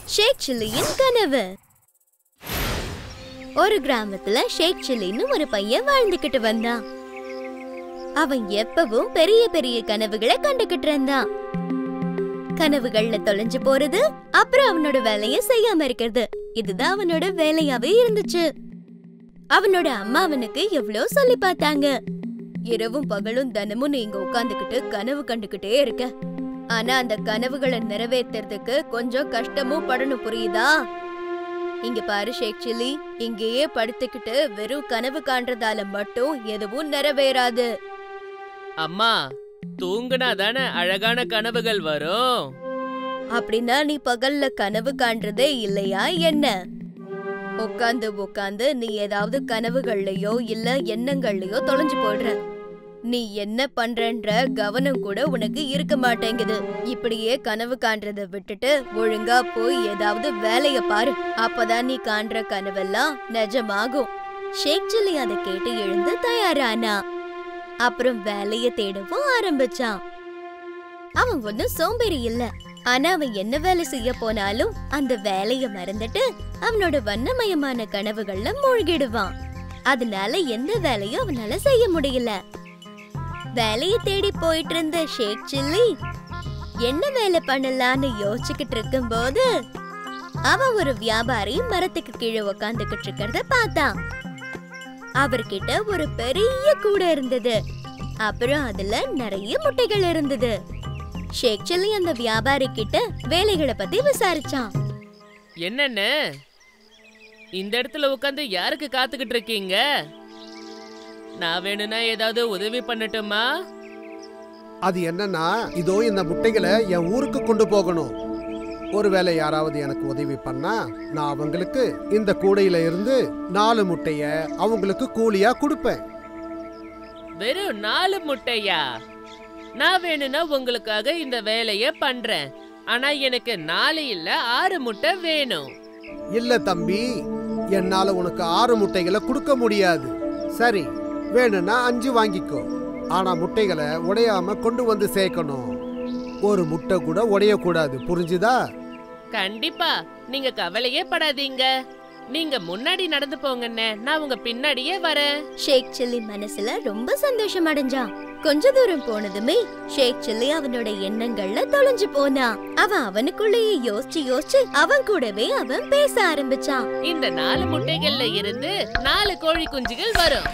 ஷேக் சில்லியின் கனவு ஒரு கிராமத்துல ஷேக் சில்லின்னு ஒரு பையன் வாழ்ந்துகிட்டு வந்தான் அவன் எப்பவும் பெரிய பெரிய கனவுகளை கண்டுகிட்டு இருந்தான் கனவுகள்ல தொலைஞ்சு போறது அப்புறம் அவனோட வேலைய செய்யாம இருக்கிறது இதுதான் அவனோட வேலையாவே இருந்துச்சு அவனோட அம்மா அவனுக்கு எவ்வளவு சொல்லி பார்த்தாங்க இரவும் பகலும் தினமும் நீங்க உட்கார்ந்துகிட்டு கனவு கண்டுகிட்டே இருக்க ஆனா அந்த கனவுகளை நிறைவேத்துறதுக்கு கொஞ்சம் கஷ்டமும் படணும் புரியுதா இங்க பாரு ஷேக் சில்லி இங்கேயே படுத்துக்கிட்டு வெறும் கனவு காண்றதால மட்டும் எதுவும் நிறைவேறாது அம்மா தூங்குனா தானே அழகான கனவுகள் வரும் அப்படின்னா நீ பகல்ல கனவு காண்றதே இல்லையா என்ன உட்காந்து உட்காந்து நீ ஏதாவது கனவுகள்லயோ இல்ல எண்ணங்கள்லயோ தொலைஞ்சு போயிடுற நீ என்ன பண்றன்ற கவனம் கூட உனக்கு இருக்க மாட்டேங்குது இப்படியே கனவு காண்றத விட்டுட்டு ஒழுங்கா போய் ஏதாவது வேலைய பாரு அப்பதான் நீ காண்ற கனவெல்லாம் நிஜமாகும் ஷேக் சில்லி அதை கேட்டு எழுந்து தயாரானா அப்புறம் வேலைய தேடவும் ஆரம்பிச்சான் அவன் ஒன்னும் சோம்பேறி இல்ல ஆனா அவன் என்ன வேலை செய்ய போனாலும் அந்த வேலைய மறந்துட்டு அவனோட வண்ணமயமான கனவுகள்ல மூழ்கிடுவான் அதனால எந்த வேலையும் அவனால செய்ய முடியல வேலைய தேடி போயிட்டு இருந்த ஷேக் சில்லி என்ன வேலை பண்ணலாம்னு யோசிச்சுக்கிட்டு இருக்கும்போது அவன் ஒரு வியாபாரி மரத்துக்கு கீழே உக்காந்துகிட்டு இருக்கிறத பார்த்தான் அவர்கிட்ட ஒரு பெரிய கூடை இருந்தது அப்புறம் அதுல நிறைய முட்டைகள் இருந்தது ஷேக் சில்லி அந்த வியாபாரி கிட்ட வேலைகளை பத்தி விசாரிச்சான் என்னென்ன இந்த இடத்துல உட்காந்து யாருக்கு காத்துக்கிட்டு இருக்கீங்க நான் வேணும்னா ஏதாவது உதவி பண்ணட்டுமா அது என்னன்னா இதோ இந்த முட்டைகளை என் ஊருக்கு கொண்டு போகணும் ஒருவேளை யாராவது எனக்கு உதவி பண்ணா நான் அவங்களுக்கு இந்த கூடையில இருந்து நாலு முட்டைய அவங்களுக்கு கூலியா கொடுப்பேன் வெறும் நாலு முட்டையா நான் வேணும்னா உங்களுக்காக இந்த வேலைய பண்றேன் ஆனா எனக்கு நாலு இல்ல ஆறு முட்டை வேணும் இல்ல தம்பி என்னால உனக்கு ஆறு முட்டைகளை கொடுக்க முடியாது சரி வேணும்னா அஞ்சு வாங்கிக்கோ ஆனா முட்டைகளை உடையாம கொண்டு வந்து சேர்க்கணும் ஒரு முட்டை கூட உடையக்கூடாது புரிஞ்சுதா கண்டிப்பா நீங்க கவலையே படாதீங்க நீங்க முன்னாடி நடந்து போங்கண்ணே நான் உங்க பின்னாடியே வரேன் ஷேக் சில்லி மனசுல ரொம்ப சந்தோஷம் அடைஞ்சான் கொஞ்ச தூரம் போனதுமே ஷேக் சில்லி அவனோட எண்ணங்கள்ல தொலைஞ்சு போனான் அவன் அவனுக்குள்ளேயே யோசிச்சு யோசிச்சு அவன் கூடவே அவன் பேச ஆரம்பிச்சான் இந்த நாலு முட்டைகள்ல இருந்து நாலு கோழி குஞ்சுகள் வரும்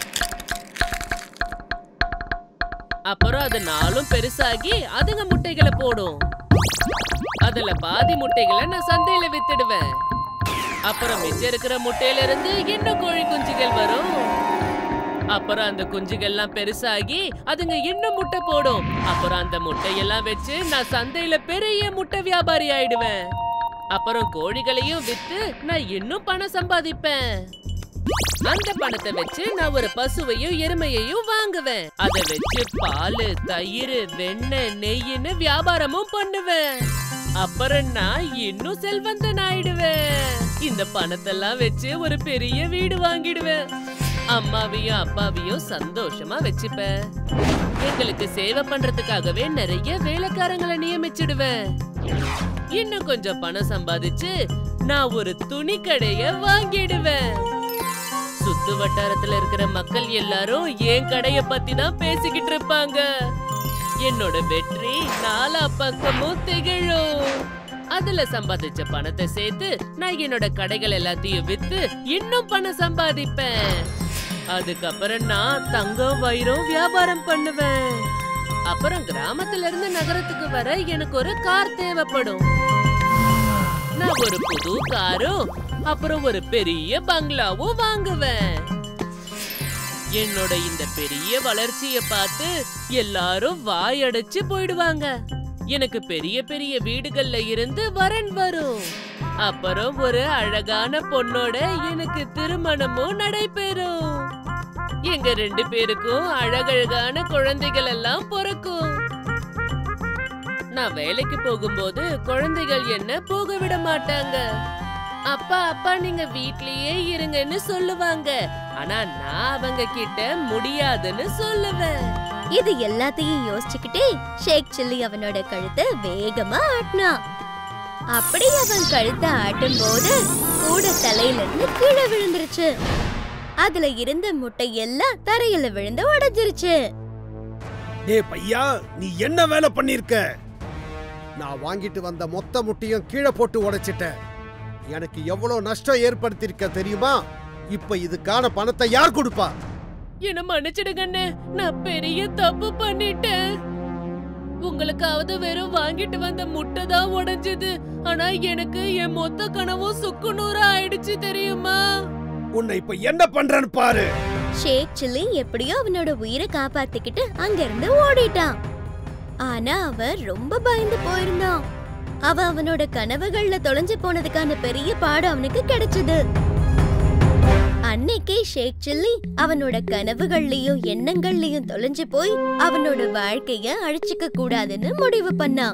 அப்புறம் அது நாலும் பெருசாகி அதுங்க முட்டைகளை போடும் அதுல பாதி முட்டைகளை நான் சந்தையில வித்துடுவேன் அப்புறம் மிச்சம் இருக்கிற முட்டையில இருந்து இன்னும் கோழி குஞ்சுகள் வரும் அப்புறம் அந்த குஞ்சுகள்லாம் பெருசாகி அதுங்க இன்னும் முட்டை போடும் அப்புறம் அந்த முட்டையெல்லாம் வச்சு நான் சந்தையில பெரிய முட்டை வியாபாரி ஆயிடுவேன் அப்புறம் கோழிகளையும் வித்து நான் இன்னும் பணம் சம்பாதிப்பேன் அந்த பணத்தை வச்சு நான் ஒரு பசுவையும் எருமையையும் வாங்குவேன் அதை வச்சு பால் தயிர் வெண்ணெய் நெய்ன்னு வியாபாரமும் பண்ணுவேன் அப்புறம் நான் இன்னும் செல்வந்தன் ஆயிடுவேன் இந்த பணத்தெல்லாம் வச்சு ஒரு பெரிய வீடு வாங்கிடுவேன் அம்மாவையும் அப்பாவையும் சந்தோஷமா வச்சுப்பேன் எங்களுக்கு சேவை பண்றதுக்காகவே நிறைய வேலைக்காரங்களை நியமிச்சிடுவேன் இன்னும் கொஞ்சம் பணம் சம்பாதிச்சு நான் ஒரு துணி கடைய வாங்கிடுவேன் சுத்து வட்டாரத்துல இருக்கிற மக்கள் எல்லாரும் என் கடைய பத்தி தான் பேசிக்கிட்டு இருப்பாங்க என்னோட வெற்றி நாலா பக்கமும் திகழும் அதுல சம்பாதிச்ச பணத்தை சேர்த்து நான் என்னோட கடைகள் எல்லாத்தையும் வித்து இன்னும் பணம் சம்பாதிப்பேன் அதுக்கப்புறம் நான் தங்கம் வைரம் வியாபாரம் பண்ணுவேன் அப்புறம் கிராமத்துல இருந்து நகரத்துக்கு வர எனக்கு ஒரு கார் தேவைப்படும் நான் ஒரு புது காரும் அப்புறம் ஒரு பெரிய பங்களாவும் வாங்குவேன் என்னோட இந்த பெரிய வளர்ச்சிய பார்த்து எல்லாரும் வாயடைச்சு போயிடுவாங்க எனக்கு பெரிய பெரிய வீடுகள்ல இருந்து வரன் வரும் அப்புறம் ஒரு அழகான பொண்ணோட எனக்கு திருமணமும் நடைபெறும் எங்க ரெண்டு பேருக்கும் அழகழகான குழந்தைகள் எல்லாம் பிறக்கும் நான் வேலைக்கு போகும்போது குழந்தைகள் என்ன போக விட மாட்டாங்க அப்பா அப்பா நீங்க வீட்லயே இருங்கன்னு சொல்லுவாங்க ஆனா நான் அவங்க கிட்ட முடியாதுன்னு சொல்லுவேன் இது எல்லாத்தையும் யோசிச்சுக்கிட்டே ஷேக் சில்லி அவனோட கழுத்தை வேகமா ஆட்டினான் அப்படி அவன் கழுத்தை ஆட்டும் போது கூட தலையில இருந்து கீழே விழுந்துருச்சு அதுல இருந்த முட்டை எல்லாம் தரையில விழுந்து உடைஞ்சிருச்சு டேய் பையா நீ என்ன வேலை பண்ணிருக்க நான் வாங்கிட்டு வந்த மொத்த முட்டையும் கீழே போட்டு உடைச்சிட்டேன் எனக்கு எவ்வளவு நஷ்டம் ஏற்படுத்தியிருக்க தெரியுமா இப்ப இதுக்கான பணத்தை யார் கொடுப்பா என்ன மன்னிச்சிடுங்கண்ணே நான் பெரிய தப்பு பண்ணிட்டேன் உங்களுக்காவது வெறும் வாங்கிட்டு வந்த முட்டை தான் உடைஞ்சது ஆனா எனக்கு என் மொத்த கனவும் சுக்குநூறா ஆயிடுச்சு தெரியுமா உன்னை இப்ப என்ன பண்றேன்னு பாரு ஷேக் சில்லி எப்படியோ அவனோட உயிரை காப்பாத்திக்கிட்டு அங்கிருந்து ஓடிட்டான் ஆனா அவன் ரொம்ப பயந்து போயிருந்தான் அவன் அவனோட கனவுகள்ல தொலைஞ்சு போனதுக்கான பெரிய பாடம் அவனுக்கு கிடைச்சது அன்னைக்கே ஷேக் சில்லி அவனோட கனவுகள்லயும் எண்ணங்கள்லயும் தொலைஞ்சு போய் அவனோட வாழ்க்கைய அழிச்சுக்க கூடாதுன்னு முடிவு பண்ணான்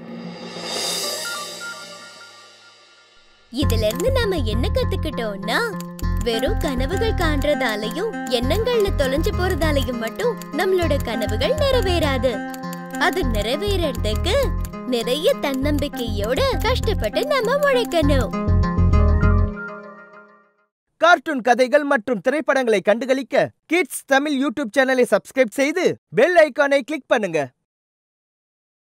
இதுல இருந்து நாம என்ன கத்துக்கிட்டோம்னா வெறும் கனவுகள் காண்றதாலையும் எண்ணங்கள்ல தொலைஞ்சு போறதாலையும் மட்டும் நம்மளோட கனவுகள் நிறைவேறாது அது நிறைவேறறதுக்கு நிறைய தன்னம்பிக்கையோட கஷ்டப்பட்டு நம்ம உழைக்கணும் கார்ட்டூன் கதைகள் மற்றும் திரைப்படங்களை கண்டுகளிக்க கிட்ஸ் தமிழ் யூடியூப் சேனலை சப்ஸ்கிரைப் செய்து பெல் ஐகானை கிளிக் பண்ணுங்க